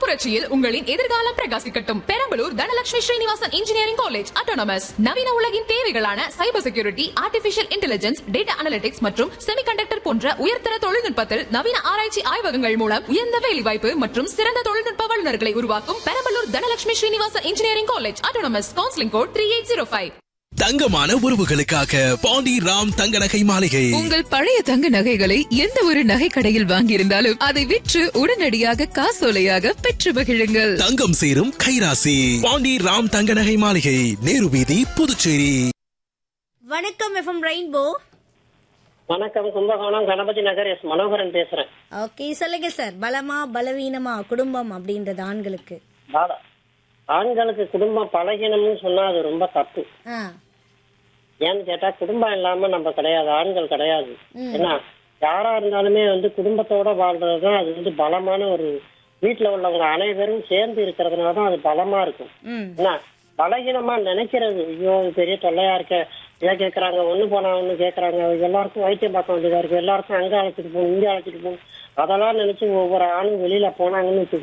புரட்சியில் உங்களின் எதிர்காலம் பிரகாசிக்கட்டும் Perambalur Dhanalakshmi Srinivasan engineering college autonomous நவீன உலகின் தேவைகளான cyber security artificial intelligence data analytics மற்றும் செமிகண்டக்டர் போன்ற உயர்தர தொழில்நுட்பத்தில் நவீன ஆராய்ச்சி ஆய்வகங்கள் மூலம் உயர்ந்த வேலைவாய்ப்பு மற்றும் சிறந்த தொழில்நுட்ப வல்லுநர்களை உருவாக்கும் Perambalur Dhanalakshmi Srinivasan engineering college autonomous counselling code three eight zero five தங்கமான உறவுகளுக்காக பாண்டி ராம் தங்க நகை மாளிகை உங்கள் பழைய தங்க நகைகளை எந்த ஒரு நகை கடையில் வாங்கியிருந்தாலும் அதை விற்று உடனடியாக காசோலையாக பெற்று மகிழுங்கள் தங்கம் சேரும் கைராசி பாண்டி ராம் தங்க நகை மாளிகை நேரு வீதி புதுச்சேரி வணக்கம் எஃப்எம் ரெயின்போ வணக்கம் கும்பகோணம் கணபதி நகர் எஸ் மனோகரன் பேசுறேன் ஓகே சொல்லுங்க சார் பலமா பலவீனமா குடும்பம் அப்படின்றது ஆண்களுக்கு பாலா ஆண்களுக்கு குடும்பம் பழகினம்னு சொன்னா அது ரொம்ப தப்பு ஆ ஏன்னு கேட்டா குடும்பம் இல்லாம நம்ம கிடையாது ஆண்கள் கிடையாது ஏன்னா யாரா இருந்தாலுமே வந்து குடும்பத்தோட வாழ்றதுதான் அது வந்து பலமான ஒரு வீட்டுல உள்ளவங்க அனைவரும் சேர்ந்து இருக்கிறதுனால தான் அது பலமா இருக்கும் ம் என்ன பலகீனமா நினைக்கிறது ஐயோ இது பெரிய தொல்லையா இருக்க இதை கேக்குறாங்க ஒண்ணு போனா ஒண்ணு கேக்குறாங்க எல்லாருக்கும் வைத்தியம் பார்க்க வேண்டியதா இருக்கு எல்லாருக்கும் அங்க அழைச்சிட்டு போகணும் இங்க அழைச்சிட்டு போகணும் அதெல்லாம் நினைச்சு ஒவ்வொரு ஆணும் வெளியில போனாங்கன்னு வச்சுக்கோங்க